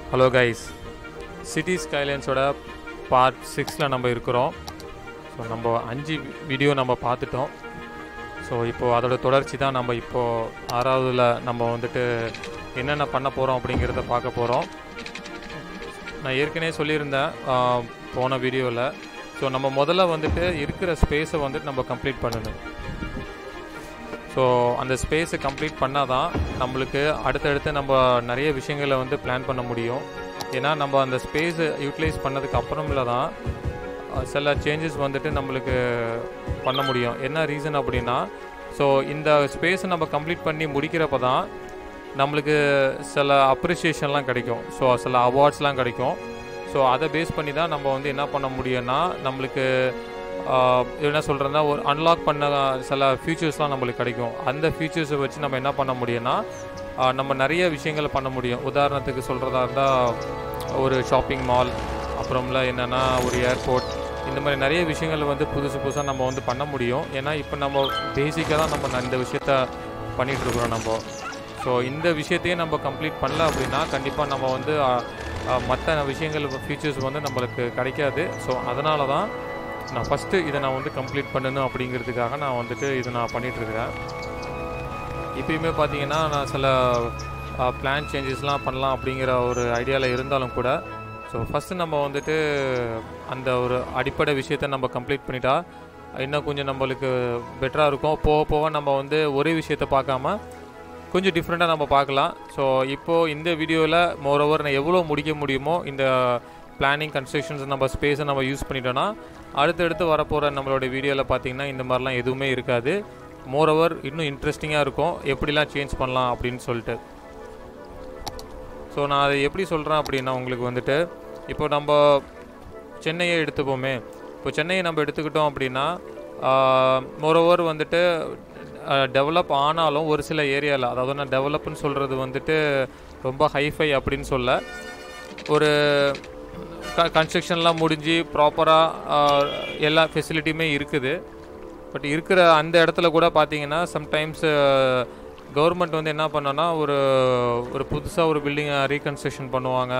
hello guys city ஸ்கைலைன்ஸோட part சிக்ஸில் நம்ம இருக்கிறோம் ஸோ நம்ம அஞ்சு வீடியோ நம்ம பார்த்துட்டோம் ஸோ இப்போது அதோட தொடர்ச்சி தான் நம்ம இப்போது ஆறாவதுல நம்ம வந்துட்டு என்னென்ன பண்ண போகிறோம் அப்படிங்கிறத பார்க்க போகிறோம் நான் ஏற்கனவே சொல்லியிருந்தேன் ஆஹ், போன வீடியோவில் ஸோ நம்ம முதல்ல வந்துட்டு இருக்கிற ஸ்பேஸை வந்துட்டு நம்ம கம்ப்ளீட் பண்ணணும் ஸோ அந்த ஸ்பேஸை கம்ப்ளீட் பண்ணால் தான் நம்மளுக்கு அடுத்தடுத்து நம்ம நிறைய விஷயங்களை வந்து பிளான் பண்ண முடியும் ஏன்னா நம்ம அந்த ஸ்பேஸை யூட்டிலைஸ் பண்ணதுக்கு அப்புறமில்ல தான் அஹ், சில சேஞ்சஸ் வந்துட்டு நம்மளுக்கு பண்ண முடியும் என்ன ரீசன் அப்படின்னா ஸோ இந்த ஸ்பேஸை நம்ம கம்ப்ளீட் பண்ணி முடிக்கிறப்ப தான் நம்மளுக்கு சில அப்ரிசியேஷன்லாம் கிடைக்கும் ஸோ சில அவார்ட்ஸ்லாம் கிடைக்கும் ஸோ அதை பேஸ் பண்ணி தான் நம்ம வந்து என்ன பண்ண முடியும்னா நம்மளுக்கு ஆஹ், என்ன சொல்கிறேன்னா ஒரு அன்லாக் பண்ண சில ஃபியூச்சர்ஸ்லாம் நம்மளுக்கு கிடைக்கும் அந்த ஃபியூச்சர்ஸை வச்சு நம்ம என்ன பண்ண முடியும்னா ஆஹ், நம்ம நிறைய விஷயங்களை பண்ண முடியும் உதாரணத்துக்கு சொல்கிறதா இருந்தால் ஒரு ஷாப்பிங் மால் அப்புறம்ல என்னென்னா ஒரு ஏர்போர்ட் இந்த மாதிரி நிறைய விஷயங்கள் வந்து புதுசு புதுசாக நம்ம வந்து பண்ண முடியும் ஏன்னா இப்போ நம்ம பேசிக்காக தான் நம்ம ந- இந்த விஷயத்த பண்ணிகிட்ருக்குறோம் நம்ம ஸோ இந்த விஷயத்தையே நம்ம கம்ப்ளீட் பண்ணல அப்படின்னா கண்டிப்பாக நம்ம வந்து மற்ற விஷயங்கள் ஃபீச்சர்ஸ் வந்து நம்மளுக்கு கிடைக்காது ஸோ அதனால தான் நான் ஃபஸ்ட்டு இதை நான் வந்து கம்ப்ளீட் பண்ணணும் அப்படிங்கிறதுக்காக நான் வந்துட்டு இதை நான் பண்ணிகிட்ருக்கிறேன் இப்பயுமே பார்த்தீங்கன்னா நான் சில பிளான் சேஞ்சஸ்லாம் பண்ணலாம் அப்படிங்கிற ஒரு ஐடியாவில் இருந்தாலும் கூட ஸோ ஃபஸ்ட்டு நம்ம வந்துட்டு அந்த ஒரு அடிப்படை விஷயத்த நம்ம கம்ப்ளீட் பண்ணிட்டா இன்னும் கொஞ்சம் நம்மளுக்கு பெட்டராக இருக்கும் போக போக நம்ம வந்து ஒரே விஷயத்த பார்க்காம கொஞ்சம் டிஃப்ரெண்ட்டாக நம்ம பார்க்கலாம் ஸோ இப்போது இந்த வீடியோவில் மோரோவர் நான் எவ்வளோ முடிக்க முடியுமோ இந்த பிளானிங் கன்ஸ்ட்ரக்ஷன்ஸ் நம்ம ஸ்பேஸை நம்ம யூஸ் பண்ணிட்டோன்னா அடுத்தடுத்து வரப்போகிற நம்மளோட வீடியோவில் பார்த்தீங்கன்னா இந்த மாதிரிலாம் எதுவுமே இருக்காது மோரோவர் இன்னும் இன்ட்ரெஸ்டிங்காக இருக்கும் எப்படிலாம் சேஞ்ச் பண்ணலாம் அப்படின்னு சொல்லிட்டு ஸோ நான் அதை எப்படி சொல்கிறேன் அப்படின்னா உங்களுக்கு வந்துட்டு இப்போ நம்ம சென்னையை எடுத்துப்போமே இப்போ சென்னையை நம்ம எடுத்துக்கிட்டோம் அப்படின்னா மோரோவர் வந்துட்டு டெவலப் ஆனாலும் ஒரு சில ஏரியாவில் அதாவது நான் டெவலப்னு சொல்கிறது வந்துட்டு ரொம்ப ஹைஃபை அப்படின்னு சொல்ல ஒரு க கன்ஸ்ட்ரக்ஷன்லாம் முடிஞ்சு ப்ராப்பராக எல்லா ஃபெசிலிட்டியுமே இருக்குது பட் இருக்கிற அந்த இடத்துல கூட பார்த்தீங்கன்னா சம்டைம்ஸ் கவர்மெண்ட் வந்து என்ன பண்ணோன்னா ஒரு ஒரு புதுசாக ஒரு பில்டிங்கை ரீகன்ஸ்ட்ரக்ஷன் பண்ணுவாங்க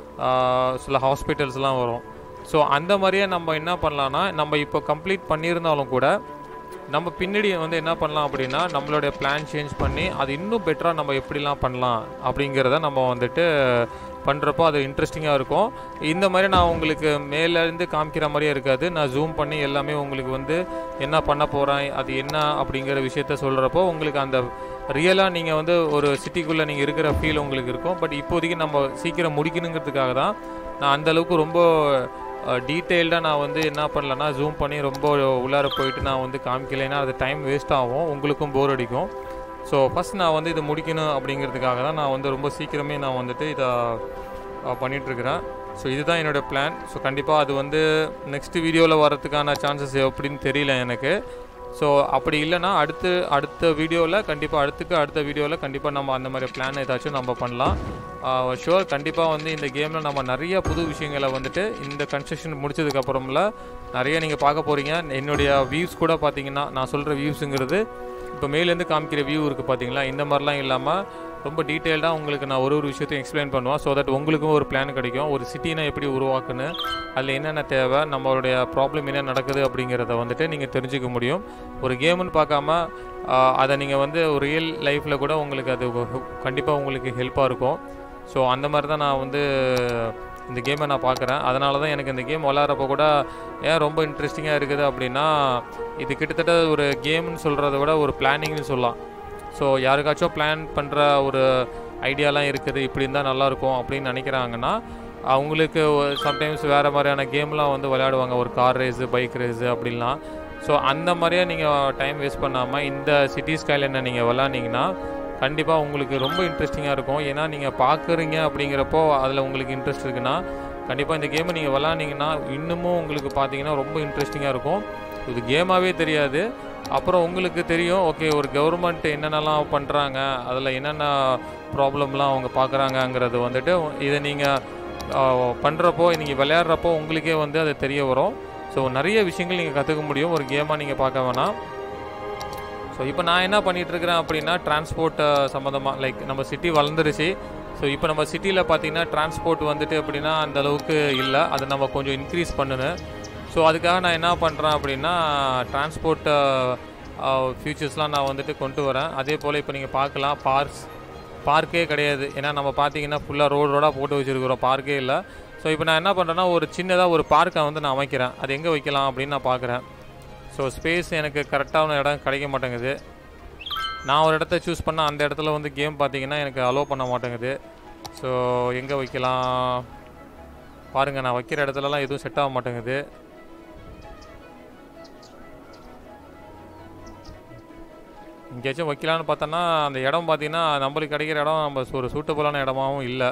ஆஹ் சில ஹாஸ்பிட்டல்ஸ்லாம் வரும் ஸோ அந்த மாதிரியே நம்ம என்ன பண்ணலான்னா நம்ம இப்போ கம்ப்ளீட் பண்ணியிருந்தாலும் கூட நம்ம பின்னாடி வந்து என்ன பண்ணலாம் அப்படின்னா நம்மளுடைய பிளான் சேஞ்ச் பண்ணி அது இன்னும் பெட்டராக நம்ம எப்படிலாம் பண்ணலாம் அப்படிங்கிறத நம்ம வந்துட்டு பண்ணுறப்போ அது இன்ட்ரெஸ்டிங்காக இருக்கும் இந்த மாதிரி நான் உங்களுக்கு மேலேருந்து காமிக்கிற மாதிரியே இருக்காது நான் ஜூம் பண்ணி எல்லாமே உங்களுக்கு வந்து என்ன பண்ண போகிறேன் அது என்ன அப்படிங்கிற விஷயத்த சொல்கிறப்போ உங்களுக்கு அந்த ரியலாக நீங்கள் வந்து ஒரு சிட்டிக்குள்ளே நீங்கள் இருக்கிற ஃபீல் உங்களுக்கு இருக்கும் பட் இப்போதைக்கு நம்ம சீக்கிரம் முடிக்கணுங்கிறதுக்காக தான் நான் அந்த அளவுக்கு ரொம்ப டீட்டெயில்டாக நான் வந்து என்ன பண்ணலன்னா ஜூம் பண்ணி ரொம்ப உள்ளார போயிட்டு நான் வந்து காமிக்கலைன்னா அது டைம் வேஸ்ட் ஆகும் உங்களுக்கும் போர் அடிக்கும் ஸோ ஃபஸ்ட் நான் வந்து இதை முடிக்கணும் அப்படிங்கிறதுக்காக தான் நான் வந்து ரொம்ப சீக்கிரமே நான் வந்துட்டு இதை பண்ணிகிட்ருக்கிறேன் ஸோ இதுதான் என்னோடய பிளான் ஸோ கண்டிப்பாக அது வந்து நெக்ஸ்ட் வீடியோவில் வரதுக்கான சான்சஸ் எப்படின்னு தெரியல எனக்கு ஸோ அப்படி இல்லைன்னா அடுத்து அடுத்த வீடியோவில் கண்டிப்பாக அடுத்துக்கு அடுத்த வீடியோவில் கண்டிப்பாக நம்ம அந்த மாதிரி பிளான் ஏதாச்சும் நம்ம பண்ணலாம் ஷுவர் கண்டிப்பாக வந்து இந்த கேமில் நம்ம நிறைய புது விஷயங்களை வந்துட்டு இந்த கன்ஸ்ட்ரக்ஷன் முடிச்சதுக்கப்புறம்ல நிறைய நீங்கள் பார்க்க போகிறீங்க என்னுடைய வியூஸ் கூட பார்த்தீங்கன்னா நான் சொல்கிற வியூஸுங்கிறது இப்போ மேலேருந்து காமிக்கிற வியூ இருக்குது பார்த்தீங்களா இந்த மாதிரிலாம் இல்லாமல் ரொம்ப டீட்டெயில்டாக உங்களுக்கு நான் ஒரு ஒரு விஷயத்தையும் எக்ஸ்பிளைன் பண்ணுவேன் ஸோ தட் உங்களுக்கும் ஒரு பிளான் கிடைக்கும் ஒரு சிட்டினை எப்படி உருவாக்குன்னு அதில் என்னென்ன தேவை நம்மளுடைய ப்ராப்ளம் என்ன நடக்குது அப்படிங்கிறத வந்துட்டு நீங்கள் தெரிஞ்சுக்க முடியும் ஒரு கேமுன்னு பார்க்காம ஆஹ், அதை நீங்கள் வந்து ஒரு ரியல் லைஃப்பில் கூட உங்களுக்கு அது கண்டிப்பாக உங்களுக்கு ஹெல்ப்பாக இருக்கும் ஸோ அந்த மாதிரி தான் நான் வந்து இந்த கேமை நான் பார்க்குறேன் அதனால தான் எனக்கு இந்த கேம் விளாட்றப்ப கூட ஏன் ரொம்ப இன்ட்ரெஸ்டிங்காக இருக்குது அப்படின்னா இது கிட்டத்தட்ட ஒரு கேம்னு சொல்கிறத விட ஒரு பிளானிங்னு சொல்லலாம் ஸோ யாருக்காச்சும் பிளான் பண்ணுற ஒரு ஐடியாலாம் இருக்குது இப்படி இருந்தால் நல்லாயிருக்கும் அப்படின்னு நினைக்கிறாங்கன்னா அவங்களுக்கு சம்டைம்ஸ் வேறு மாதிரியான கேம்லாம் வந்து விளையாடுவாங்க ஒரு கார் ரேஸு பைக் ரேஸு அப்படின்லாம் ஸோ அந்த மாதிரியே நீங்கள் டைம் வேஸ்ட் பண்ணாமல் இந்த சிட்டி ஸ்கைலைனை நீங்கள் விளாண்டிங்கன்னா கண்டிப்பாக உங்களுக்கு ரொம்ப இன்ட்ரெஸ்டிங்காக இருக்கும் ஏன்னா நீங்கள் பார்க்குறீங்க அப்படிங்கிறப்போ அதில் உங்களுக்கு இன்ட்ரெஸ்ட் இருக்குன்னா கண்டிப்பாக இந்த கேமை நீங்கள் விளாண்டிங்கன்னா இன்னமும் உங்களுக்கு பார்த்தீங்கன்னா ரொம்ப இன்ட்ரெஸ்டிங்காக இருக்கும் இது கேமாகவே தெரியாது அப்புறம் உங்களுக்கு தெரியும் ஓகே ஒரு கவர்மெண்ட் என்னென்னலாம் பண்ணுறாங்க அதில் என்னென்ன ப்ராப்ளம்லாம் அவங்க பார்க்குறாங்கங்கிறது வந்துட்டு இதை நீங்கள் பண்ணுறப்போ நீங்கள் விளையாடுறப்போ உங்களுக்கே வந்து அது தெரிய வரும் ஸோ நிறைய விஷயங்கள் நீங்கள் கற்றுக்க முடியும் ஒரு கேமாக நீங்கள் பார்க்க வேணாம் ஸோ இப்போ நான் என்ன பண்ணிட்டு இருக்கிறேன் அப்படின்னா டிரான்ஸ்போர்ட் சம்மந்தமாக லைக் நம்ம சிட்டி வளர்ந்துருச்சு ஸோ இப்போ நம்ம சிட்டியில் பார்த்தீங்கன்னா டிரான்ஸ்போர்ட் வந்துட்டு அப்படின்னா அந்த அளவுக்கு இல்லை அதை நம்ம கொஞ்சம் இன்க்ரீஸ் பண்ணணும் ஸோ அதுக்காக நான் என்ன பண்ணுறேன் அப்படின்னா டிரான்ஸ்போர்ட் ஃபியூச்சர்ஸ்லாம் நான் வந்துட்டு கொண்டு வரேன் அதே போல் இப்போ நீங்கள் பார்க்கலாம் பார்க்ஸ் பார்க்கே கிடையாது ஏன்னா நம்ம பார்த்தீங்கன்னா ஃபுல்லாக ரோடு ரோடாக போட்டு வச்சுருக்கிறோம் பார்க்கே இல்லை ஸோ இப்போ நான் என்ன பண்ணுறேன்னா ஒரு சின்னதாக ஒரு பார்க்கை வந்து நான் அமைக்கிறேன் அது எங்கே வைக்கலாம் அப்படின்னு நான் பார்க்குறேன் ஸோ ஸ்பேஸ் எனக்கு கரெக்டான இடம் கிடைக்க மாட்டேங்குது நான் ஒரு இடத்த சூஸ் பண்ணால் அந்த இடத்துல வந்து கேம் பார்த்தீங்கன்னா எனக்கு அலோவ் பண்ண மாட்டேங்குது ஸோ எங்கே வைக்கலாம் பாருங்கள் நான் வைக்கிற இடத்துலலாம் எதுவும் செட் ஆக மாட்டேங்குது எங்கேயாச்சும் வைக்கலான்னு பார்த்தோன்னா அந்த இடம் பார்த்தீங்கன்னா நம்மளுக்கு கிடைக்கிற இடம் நம்ம ஒரு சூட்டபுளான இடமாவும் இல்லை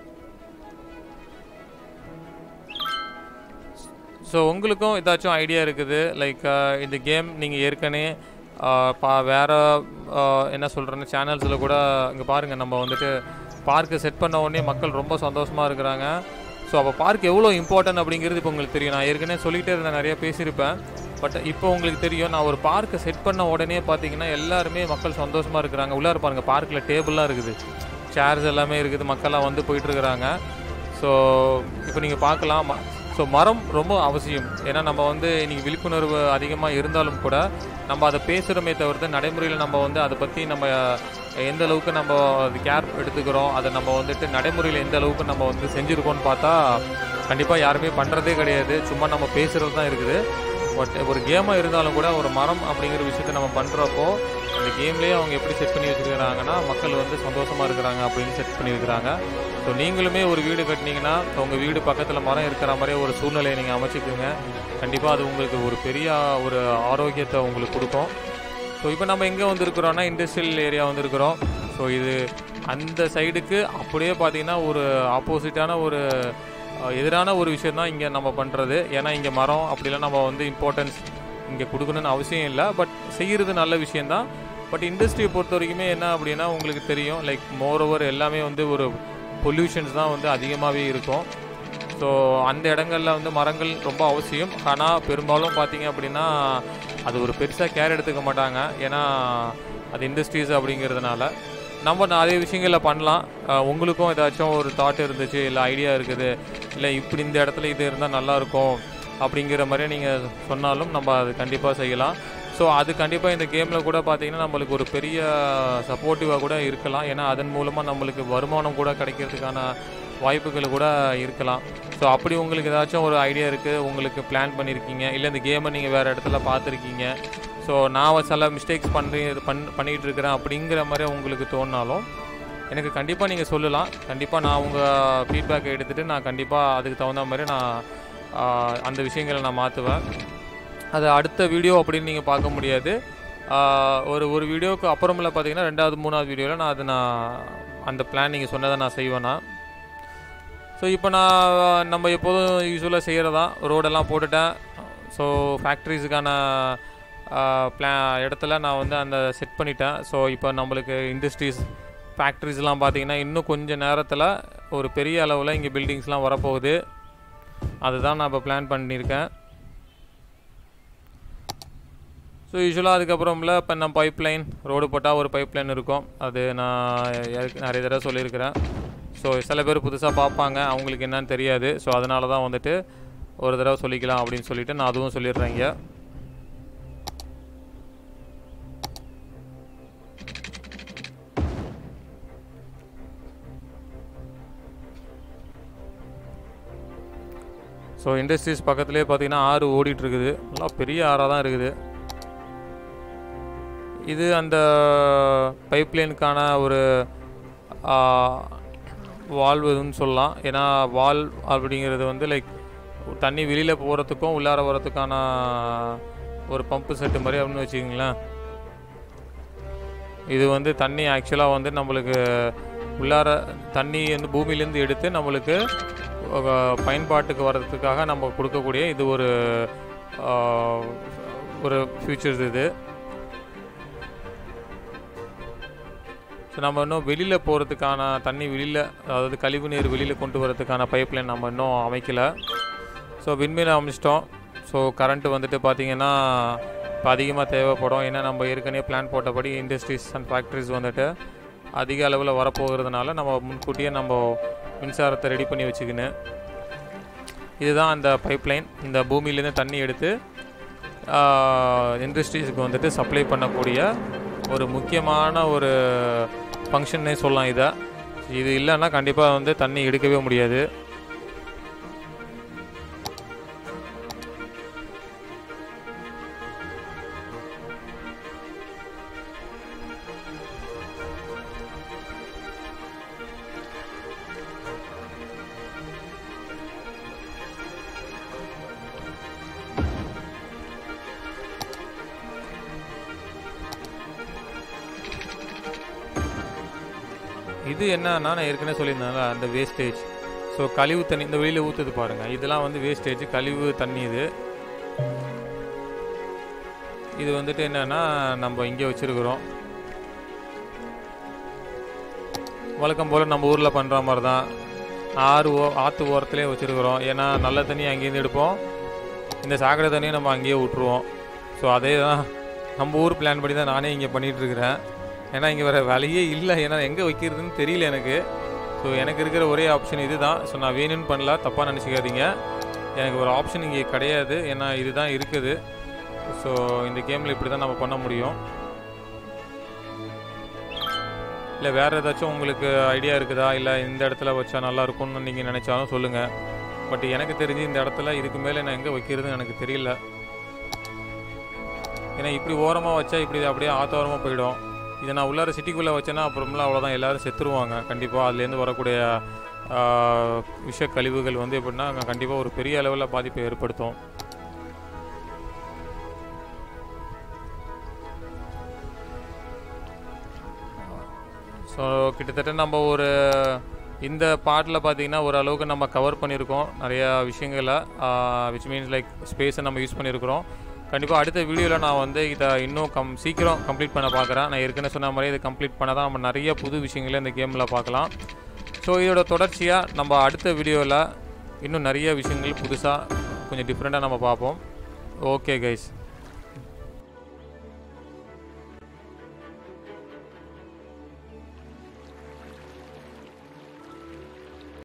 ஸோ உங்களுக்கும் ஏதாச்சும் ஐடியா இருக்குது லைக் இந்த கேம் நீங்கள் ஏற்கனவே ஆஹ், பா வேறு என்ன சொல்கிறேன்னு சேனல்ஸில் கூட இங்கே பாருங்கள் நம்ம வந்துட்டு பார்க்கு செட் பண்ண உடனே மக்கள் ரொம்ப சந்தோஷமாக இருக்கிறாங்க ஸோ அப்போ பார்க் எவ்வளோ இம்பார்ட்டன்ட் அப்படிங்கிறது இப்போ உங்களுக்கு தெரியும் நான் ஏற்கனவே சொல்லிகிட்டே இருந்தேன் நிறைய பேசியிருப்பேன் பட் இப்போ உங்களுக்கு தெரியும் நான் ஒரு பார்க்கை செட் பண்ண உடனே பார்த்தீங்கன்னா எல்லாருமே மக்கள் சந்தோஷமாக இருக்கிறாங்க உள்ளார பாருங்கள் பார்க்கில் டேபிள்லாம் இருக்குது சேர்ஸ் எல்லாமே இருக்குது மக்கள்லாம் வந்து போயிட்டுருக்குறாங்க ஸோ இப்போ நீங்கள் பார்க்கலாம் ஸோ மரம் ரொம்ப அவசியம் ஏன்னா நம்ம வந்து இன்னைக்கு விழிப்புணர்வு அதிகமாக இருந்தாலும் கூட நம்ம அதை பேசுகிறோமே தவிர்த்து நடைமுறையில் நம்ம வந்து அதை பற்றி நம்ம எந்த அளவுக்கு நம்ம அது கேர் எடுத்துக்கிறோம் அதை நம்ம வந்துட்டு நடைமுறையில் எந்த அளவுக்கு நம்ம வந்து செஞ்சுருக்கோம்னு பார்த்தா கண்டிப்பாக யாருமே பண்ணுறதே கிடையாது சும்மா நம்ம பேசுகிறது தான் இருக்குது பட் ஒரு கேமாக இருந்தாலும் கூட ஒரு மரம் அப்படிங்கிற விஷயத்த நம்ம பண்ணுறப்போ அந்த கேம்லேயே அவங்க எப்படி செட் பண்ணி வச்சுருக்கிறாங்கன்னா மக்கள் வந்து சந்தோஷமாக இருக்கிறாங்க அப்படின்னு செட் பண்ணியிருக்கிறாங்க ஸோ நீங்களுமே ஒரு வீடு கட்டினீங்கன்னா உங்கள் வீடு பக்கத்தில் மரம் இருக்கிற மாதிரியே ஒரு சூழ்நிலையை நீங்கள் அமைச்சிக்கோங்க கண்டிப்பாக அது உங்களுக்கு ஒரு பெரிய ஒரு ஆரோக்கியத்தை உங்களுக்கு கொடுக்கும் ஸோ இப்போ நம்ம எங்கே வந்திருக்கிறோம்னா இண்டஸ்ட்ரியல் ஏரியா வந்திருக்கிறோம் ஸோ இது அந்த சைடுக்கு அப்படியே பார்த்தீங்கன்னா ஒரு ஆப்போசிட்டான ஒரு அஹ், எதிரான ஒரு விஷயம் தான் இங்கே நம்ம பண்ணுறது ஏன்னா இங்கே மரம் அப்படிலாம் நம்ம வந்து இம்பார்ட்டன்ஸ் இங்கே கொடுக்கணும்னு அவசியம் இல்லை பட் செய்கிறது நல்ல விஷயந்தான் பட் இண்டஸ்ட்ரியை பொறுத்த வரைக்குமே என்ன அப்படின்னா உங்களுக்கு தெரியும் லைக் மோர் ஓவர் எல்லாமே வந்து ஒரு பொல்யூஷன்ஸ் தான் வந்து அதிகமாகவே இருக்கும் ஸோ அந்த இடங்கள்ல வந்து மரங்கள் ரொம்ப அவசியம் ஆனால் பெரும்பாலும் பார்த்தீங்க அப்படின்னா அது ஒரு பெருசாக கேர் எடுத்துக்க மாட்டாங்க ஏன்னா அது இண்டஸ்ட்ரீஸ் அப்படிங்கிறதுனால நம்ம நிறைய விஷயங்களில் பண்ணலாம் அஹ் உங்களுக்கும் ஏதாச்சும் ஒரு தாட் இருந்துச்சு இல்லை ஐடியா இருக்குது இல்லை இப்படி இந்த இடத்துல இது இருந்தால் நல்லாயிருக்கும் அப்படிங்கிற மாதிரி நீங்கள் சொன்னாலும் நம்ம அது கண்டிப்பாக செய்யலாம் ஸோ அது கண்டிப்பாக இந்த கேமில் கூட பார்த்தீங்கன்னா நம்மளுக்கு ஒரு பெரிய சப்போர்ட்டிவாக கூட இருக்கலாம் ஏன்னா அதன் மூலமாக நம்மளுக்கு வருமானம் கூட கிடைக்கிறதுக்கான வாய்ப்புகள் கூட இருக்கலாம் ஸோ அப்படி உங்களுக்கு ஏதாச்சும் ஒரு ஐடியா இருக்குது உங்களுக்கு பிளான் பண்ணியிருக்கீங்க இல்லை இந்த கேமை நீங்கள் வேறு இடத்துல பார்த்துருக்கீங்க ஸோ நான் சில மிஸ்டேக்ஸ் பண்ணி பண் பண்ணிகிட்டு இருக்கிறேன் அப்படிங்கிற மாதிரி உங்களுக்கு தோணினாலும் எனக்கு கண்டிப்பாக நீங்கள் சொல்லலாம் கண்டிப்பாக நான் உங்கள் ஃபீட்பேக்கை எடுத்துகிட்டு நான் கண்டிப்பாக அதுக்கு தகுந்த மாதிரி நான் ஆஹ், அந்த விஷயங்களை நான் மாற்றுவேன் அது அடுத்த வீடியோ அப்படின்னு நீங்கள் பார்க்க முடியாது ஆஹ், ஒரு ஒரு வீடியோவுக்கு அப்புறமில்ல பார்த்தீங்கன்னா ரெண்டாவது மூணாவது வீடியோவில் நான் அது நான் அந்த பிளான் நீங்கள் சொன்னதை நான் செய்வேனா ஸோ இப்போ நான் நம்ம எப்போதும் யூஸ்வலாக செய்கிறதா ரோடெல்லாம் போட்டுட்டேன் ஸோ ஃபேக்ட்ரிஸுக்கான பிளா இடத்துல நான் வந்து அந்த செட் பண்ணிட்டேன் ஸோ இப்போ நம்மளுக்கு இண்டஸ்ட்ரீஸ் ஃபேக்ட்ரிஸ்லாம் பார்த்தீங்கன்னா இன்னும் கொஞ்சம் நேரத்தில் ஒரு பெரிய அளவில் இங்கே பில்டிங்ஸ்லாம் வரப்போகுது அதுதான் நான் இப்போ பிளான் பண்ணியிருக்கேன் ஸோ யூஸ்வலாக அதுக்கப்புறம்ல இப்போ நம்ம பைப் லைன் ரோடு போட்டால் ஒரு பைப் லைன் இருக்கும் அது நான் ஏற்க- நிறைய தடவை சொல்லியிருக்கிறேன் ஸோ சில பேர் புதுசாக பார்ப்பாங்க அவங்களுக்கு என்னன்னு தெரியாது ஸோ அதனால தான் வந்துட்டு ஒரு தடவை சொல்லிக்கலாம் அப்படின்னு சொல்லிட்டு நான் அதுவும் சொல்லிடுறேன் இங்க ஸோ இண்டஸ்ட்ரீஸ் பக்கத்துலேயே பார்த்தீங்கன்னா ஆறு ஓடிட்டு இருக்குது நல்லா பெரிய ஆறாக தான் இருக்குது இது அந்த பைப்லைனுக்கான ஒரு வால்வுன்னு சொல்லலாம் ஏன்னா வால் அப்படிங்கிறது வந்து லைக் தண்ணி வெளியில் போகிறதுக்கும் உள்ளார வரதுக்கான ஒரு பம்பு செட்டு மாதிரி அப்படின்னு வச்சுக்கிங்களேன் இது வந்து தண்ணி ஆக்சுவலாக வந்து நம்மளுக்கு உள்ளார தண்ணி வந்து பூமியிலேருந்து எடுத்து நம்மளுக்கு அஹ், பயன்பாட்டுக்கு வர்றதுக்காக நம்ம கொடுக்கக்கூடிய இது ஒரு ஆஹ், ஒரு ஃபியூச்சர்ஸ் இது ஸோ நம்ம இன்னும் வெளியில் போகிறதுக்கான தண்ணி வெளியில் அதாவது கழிவு நீர் வெளியில் கொண்டு வரதுக்கான பைப்லைன் நம்ம இன்னும் அமைக்கல ஸோ விண்மீன் அமைச்சிட்டோம் ஸோ கரண்ட்டு வந்துட்டு பார்த்திங்கன்னா இப்போ அதிகமாக தேவைப்படும் ஏன்னா நம்ம ஏற்கனவே பிளான் போட்டபடி இண்டஸ்ட்ரீஸ் அண்ட் ஃபேக்ட்ரிஸ் வந்துட்டு அதிக அளவில் வரப்போகிறதுனால நம்ம முன்கூட்டியே நம்ம மின்சாரத்தை ரெடி பண்ணி வச்சுக்கின்னு இதுதான் அந்த பைப்லைன் இந்த பூமியிலேருந்து தண்ணி எடுத்து இண்டஸ்ட்ரீஸுக்கு வந்துட்டு சப்ளை பண்ணக்கூடிய ஒரு முக்கியமான ஒரு ஃபங்க்ஷன்னே சொல்லலாம் இதை இது இல்லைன்னா கண்டிப்பாக வந்து தண்ணி எடுக்கவே முடியாது இது என்னன்னா நான் ஏற்கனவே சொல்லியிருந்தேன்ல அந்த வேஸ்டேஜ் ஸோ கழிவு தண்ணி இந்த வெளியில் ஊற்றுது பாருங்கள் இதெல்லாம் வந்து வேஸ்டேஜ் கழிவு தண்ணி இது இது வந்துட்டு என்னன்னா நம்ம இங்கே வச்சுருக்குறோம் வழக்கம் போல் நம்ம ஊரில் பண்ணுற மாதிரி தான் ஆறு ஓ ஆற்று ஓரத்துலேயே வச்சுருக்குறோம் ஏன்னா நல்ல தண்ணி அங்கேருந்து எடுப்போம் இந்த சாக்கடை தண்ணியை நம்ம அங்கேயே விட்ருவோம் ஸோ அதே தான் நம்ம ஊர் பிளான் படி தான் நானே இங்கே பண்ணிகிட்ருக்கிறேன் ஏன்னா இங்கே வேறு வேலையே இல்லை ஏன்னா எங்கே வைக்கிறதுன்னு தெரியல எனக்கு ஸோ எனக்கு இருக்கிற ஒரே ஆப்ஷன் இது தான் ஸோ நான் வேணும்னு பண்ணல தப்பாக நினச்சிக்காதீங்க எனக்கு ஒரு ஆப்ஷன் இங்கே கிடையாது ஏன்னா இதுதான் இருக்குது ஸோ இந்த கேமில் இப்படி தான் நம்ம பண்ண முடியும் இல்லை வேறு ஏதாச்சும் உங்களுக்கு ஐடியா இருக்குதா இல்லை இந்த இடத்துல வச்சா நல்லா இருக்கும்னு நீங்கள் நினச்சாலும் சொல்லுங்கள் பட் எனக்கு தெரிஞ்சு இந்த இடத்துல இதுக்கு மேலே நான் எங்கே வைக்கிறதுன்னு எனக்கு தெரியல ஏன்னா இப்படி ஓரமாக வச்சா இப்படி அப்படியே ஆத்தோரமாக போயிடும் இதை நான் உள்ளார சிட்டிக்குள்ளே வச்சேன்னா அப்புறமெல்லாம் அவ்வளோதான் எல்லோரும் செத்துருவாங்க கண்டிப்பாக அதுலேருந்து வரக்கூடிய விஷ கழிவுகள் வந்து எப்படின்னா கண்டிப்பாக ஒரு பெரிய அளவில் பாதிப்பை ஏற்படுத்தும் ஸோ கிட்டத்தட்ட நம்ம ஒரு இந்த பாட்டில் பார்த்தீங்கன்னா ஓரளவுக்கு நம்ம கவர் பண்ணியிருக்கோம் நிறையா விஷயங்களை விச் மீன்ஸ் லைக் ஸ்பேஸை நம்ம யூஸ் பண்ணியிருக்கிறோம் கண்டிப்பாக அடுத்த வீடியோவில் நான் வந்து இதை இன்னும் கம் சீக்கிரம் கம்ப்ளீட் பண்ண பார்க்குறேன் நான் ஏற்கனவே சொன்ன மாதிரி இதை கம்ப்ளீட் பண்ண தான் நம்ம நிறைய புது விஷயங்களை இந்த கேமில் பார்க்கலாம் ஸோ இதோட தொடர்ச்சியாக நம்ம அடுத்த வீடியோவில் இன்னும் நிறைய விஷயங்கள் புதுசாக கொஞ்சம் டிஃப்ரெண்ட்டாக நம்ம பார்ப்போம் ஓகே கைஸ்